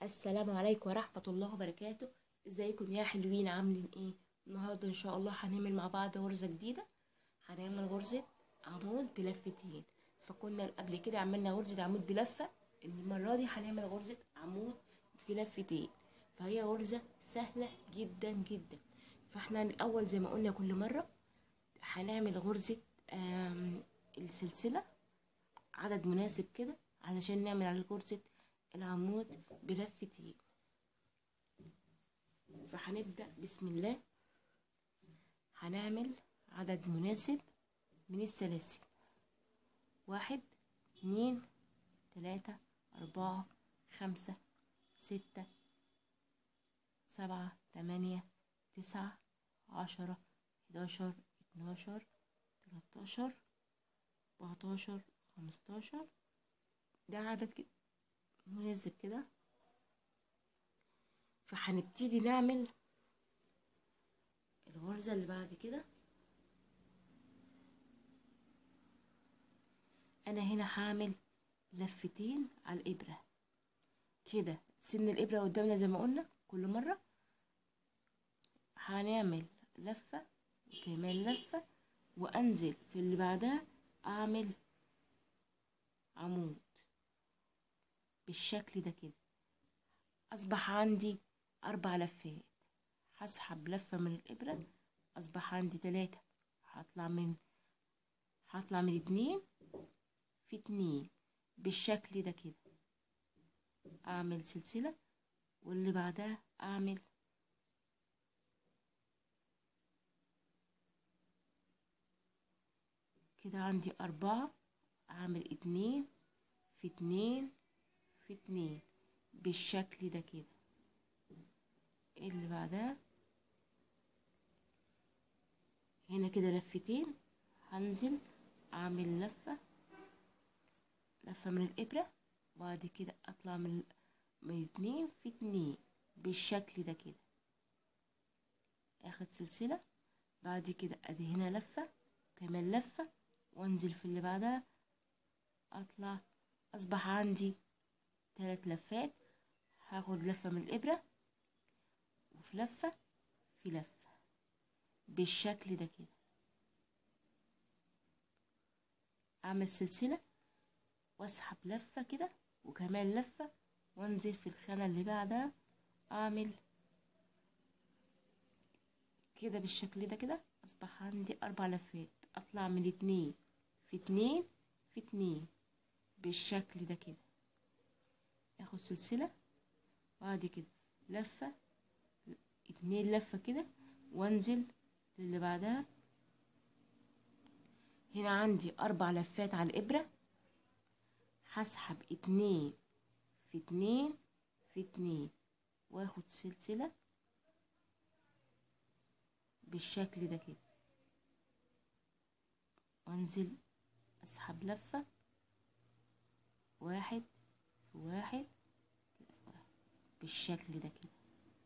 السلام عليكم ورحمة الله وبركاته ازيكم يا حلوين عاملين ايه النهاردة ان شاء الله هنعمل مع بعض غرزة جديدة هنعمل غرزة عمود بلفتين فكنا قبل كده عملنا غرزة عمود بلفة المرة دي هنعمل غرزة عمود بلفتين فهي غرزة سهلة جدا جدا فاحنا الاول زي ما قلنا كل مرة هنعمل غرزة آم، السلسلة عدد مناسب كده علشان نعمل على غرزة العمود بلفتين فهنبدأ بسم الله هنعمل عدد مناسب من السلاسل واحد اتنين تلاتة أربعة خمسة ستة سبعة تمانية تسعة عشرة حداشر اتناشر تلاتاشر أربعتاشر خمستاشر ده عدد كده مناسب كده فهنبتدي نعمل الغرزة اللي بعد كده انا هنا هعمل لفتين على الابرة كده سن الابرة قدامنا زي ما قلنا كل مرة هنعمل لفة وكمان لفة وانزل في اللي بعدها اعمل عمود بالشكل ده كده اصبح عندي اربع لفات هسحب لفة من الابرة اصبح عندي تلاتة هطلع من هطلع من اتنين في اتنين بالشكل ده كده اعمل سلسلة واللي بعدها اعمل كده عندي اربعة اعمل اتنين في اتنين في اتنين بالشكل ده كده اللي بعدها هنا كده لفتين هنزل اعمل لفة لفة من الابرة وبعد كده اطلع من من اتنين في اتنين بالشكل ده كده اخد سلسلة بعد كده ادي هنا لفة كمان لفة وانزل في اللي بعدها اطلع اصبح عندي ثلاث لفات هاخد لفة من الابرة وفي لفة في لفة بالشكل ده كده اعمل سلسلة واسحب لفة كده وكمان لفة وانزل في الخانة اللي بعدها اعمل كده بالشكل ده كده اصبح عندي اربع لفات اطلع من اتنين في اتنين في اتنين بالشكل ده كده اخد سلسلة بعد كده لفة اتنين لفة كده وانزل للي بعدها هنا عندي اربع لفات على الابرة هسحب اتنين في اتنين في اتنين واخد سلسلة بالشكل ده كده وانزل اسحب لفة واحد في واحد بالشكل ده كده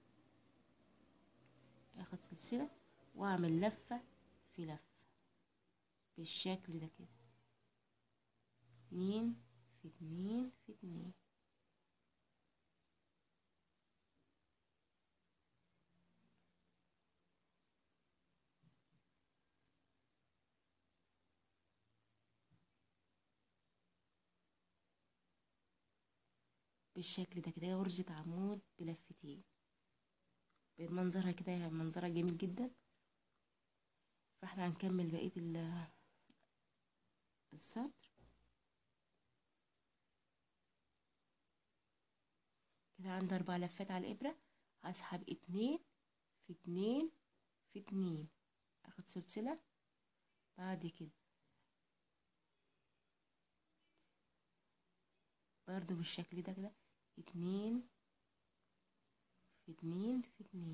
اخد سلسلة واعمل لفة في لفة بالشكل ده كده اتنين في اتنين في اتنين بالشكل ده كده غرزة عمود بلفتين بمنظرها كده يعني منظرها جميل جدا فاحنا هنكمل بقية ال- السطر كده عندي اربع لفات على الابرة هسحب اتنين في اتنين في اتنين اخد سلسلة بعد كده برضو بالشكل ده كده اتنين في اتنين في اتنين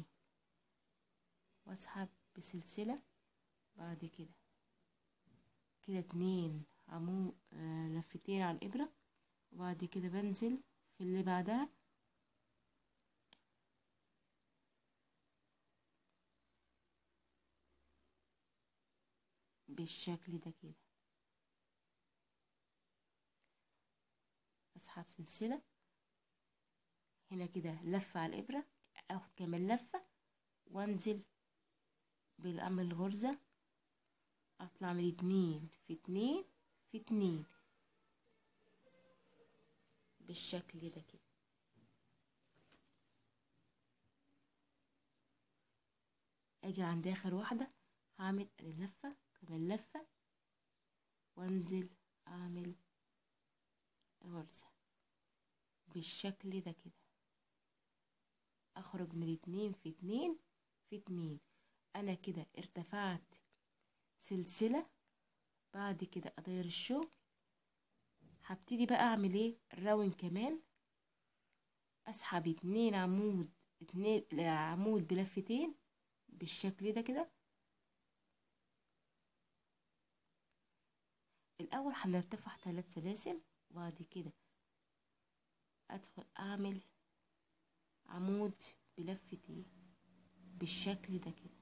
واسحب بسلسلة بعد كده كده اتنين عمو آه لفتين على الإبرة وبعد كده بنزل في اللي بعدها بالشكل ده كده اسحب سلسلة هنا كده لفة على الإبرة اخد كمان لفة وانزل بالأمر الغرزة اطلع من اتنين في اتنين في اتنين بالشكل ده كده اجي عند اخر واحدة هعمل لفة كمان لفة وانزل اعمل غرزة بالشكل ده كده اخرج من اتنين في اتنين في اتنين انا كده ارتفعت سلسلة بعد كده ادير الشغل هبتدي بقى اعمل ايه الراون كمان اسحب اتنين عمود اتنين عمود بلفتين بالشكل ده كده الاول هنرتفع ثلاث سلاسل وبعد كده ادخل اعمل عمود بلفتين بالشكل ده كده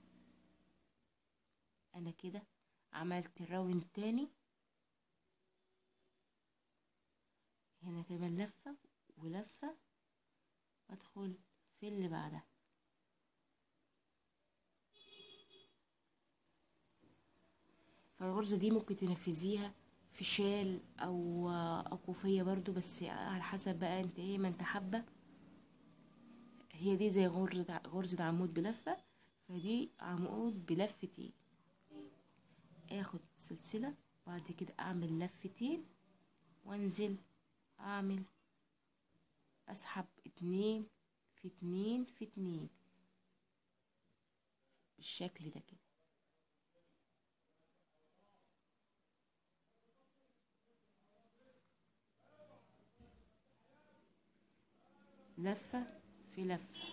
انا كده عملت الراوند تاني هنا كمان لفة ولفة وادخل في اللي بعدها فالغرزة دي ممكن تنفذيها في شال او او كوفية برضو بس على حسب بقى انت ايه ما انت حابة هي دي زي غرزة غرزة عمود بلفة فدي عمود بلفتين اخد سلسلة بعد كده اعمل لفتين وانزل اعمل اسحب اتنين في اتنين في اتنين بالشكل ده كده لفة في لفة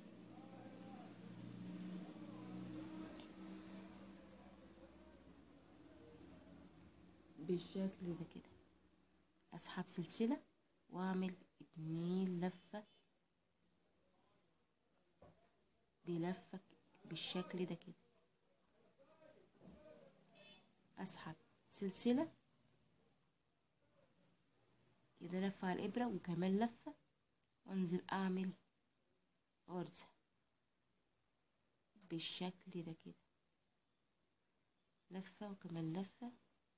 بالشكل ده كده اسحب سلسلة واعمل اتنين لفة بلفة بالشكل ده كده اسحب سلسلة كده لفة على الابرة وكمان لفة وانزل اعمل غرزة بالشكل ده كده لفة وكمان لفة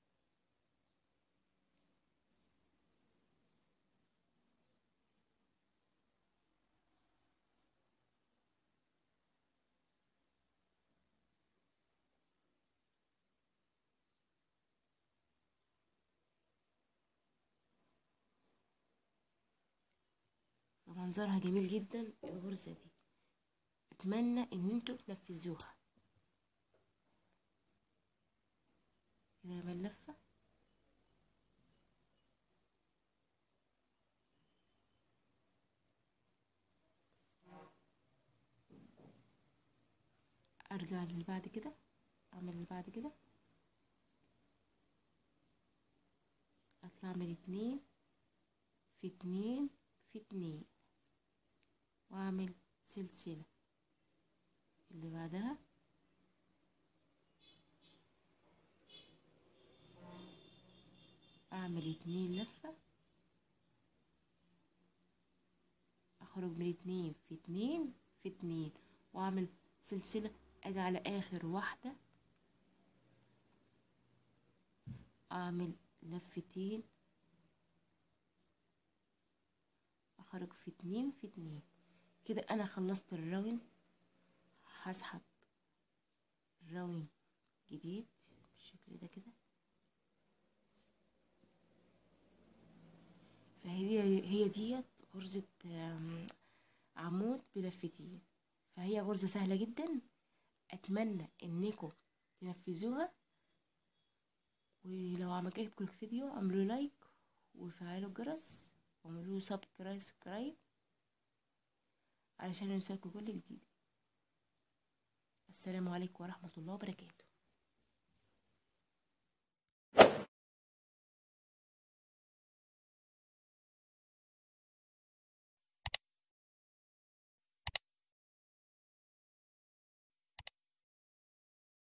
منظرها جميل جدا الغرزة دي اتمنى ان انتوا تنفذوها كده من لفة ارجع للي بعد كده اعمل اللي بعد كده اطلع من اتنين في اتنين في اتنين واعمل سلسلة اللي بعدها اعمل اتنين لفة اخرج من اتنين في اتنين في اتنين واعمل سلسلة اجي على اخر واحدة اعمل لفتين اخرج في اتنين في اتنين كده انا خلصت الراوند هسحب الراوند جديد بالشكل ده كده فهي هي ديت غرزة عمود بلفتين فهي غرزة سهلة جدا اتمنى انكم تنفذوها ولو عجبكم الفيديو اعملوا لايك وفعلوا الجرس واعملوا سبسكرايب علشان يوصلكوا كل جديد السلام عليكم ورحمة الله وبركاته